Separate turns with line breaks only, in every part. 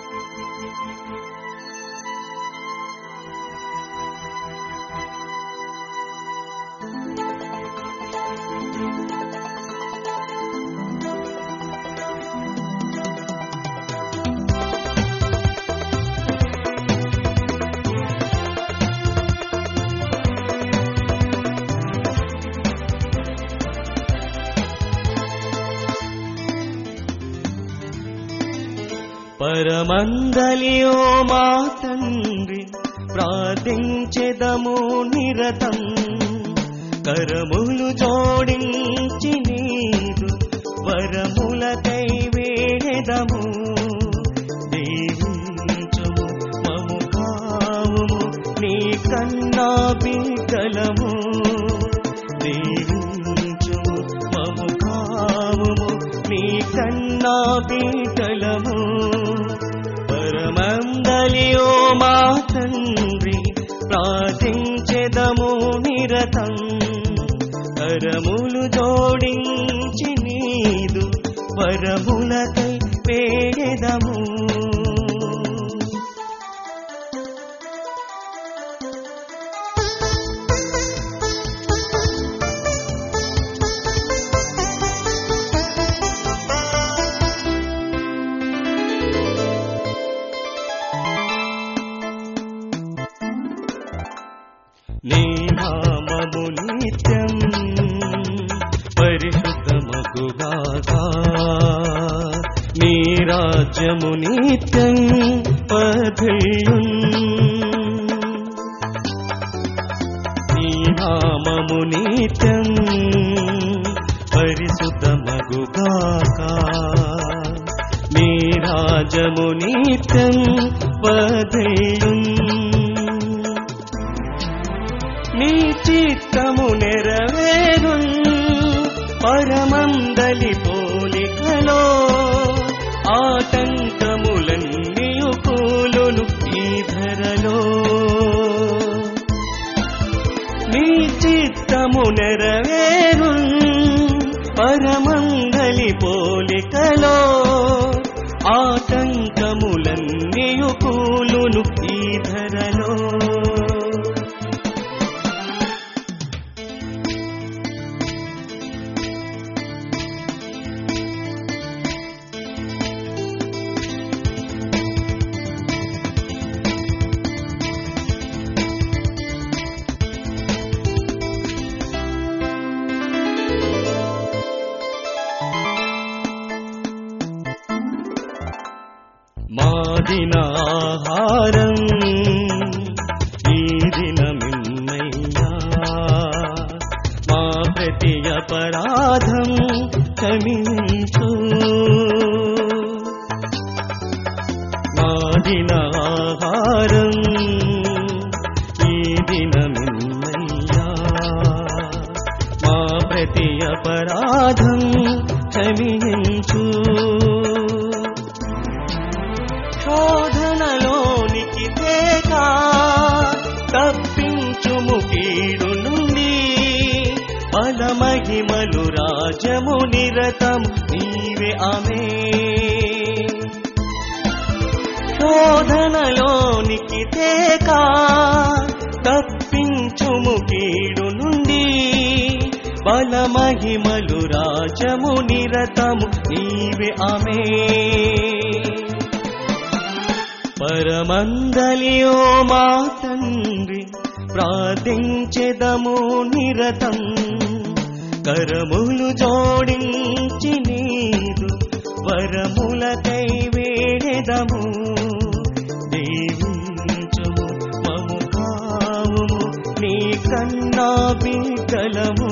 పరమందలియో మా తండ్రి ప్రార్థించెదము నిరతం కరములు జోడించి నీదు వరములకై వేడెదము దీవించుము మము కావుము నీ కన్నా బిడ్డలము దీవించుము మము కావుము నీ కన్నా బిడ్డలము పరమందలియో మా తండ్రి ప్రార్థించెదము నిరతం కరములు జోడించి నీదు వరములకై పేడెదము నీ నామము నిత్యం పరిశుద్ధమగుగాక నీ రాజ్యము నిత్యం పధిల్లున్ నీ నామము నిత్యం పరిశుద్ధమగుగాక నీ రాజము నిత్యం పధిల్లున్ నీ చిత్తము నెరవేరు పరమందలి పోలికలో ఆటంకములన్నీయు కూలును ఈ ధరలో నీ చిత్తము నెరవేరు పరమందలి పోలికలో ఆటంకములన్నీయు కూలును ఈ ధరలో మాదిన ఆహారం ఈ దినమిన్నయ్యా మా ప్రతి అపరాధం క్షమించు మాదిన ఆహారం ఈ దినమిన్నయ్యా మా ప్రతి అపరాధం క్షమించు శోధనలోనికి తేక తప్పించుము కీడు నుండి బలమహిమలు రాజము నిరతం నీవే ఆమె శోధనలోనికి తేక తప్పించుము కీడు నుండి బలమహిమలు రాజము నిరతము నీవే ఆమె పరమందలియో మా తండ్రి ప్రార్థించెదము నిరతం కరములు జోడించి నీదు వరములకై వేడెదము దీవించుము మము కావుము నీ కన్నా బిడ్డలము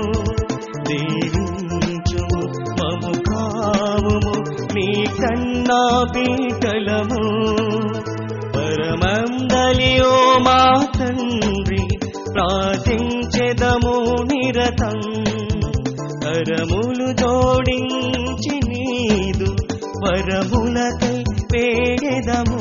దీవించుము మము కావుము నీ కన్నా బిడ్డలము పరమందలియో మా తండ్రి ప్రార్థించెదము నిరతం కరములు జోడించి నీదు వరములకై పేడెదము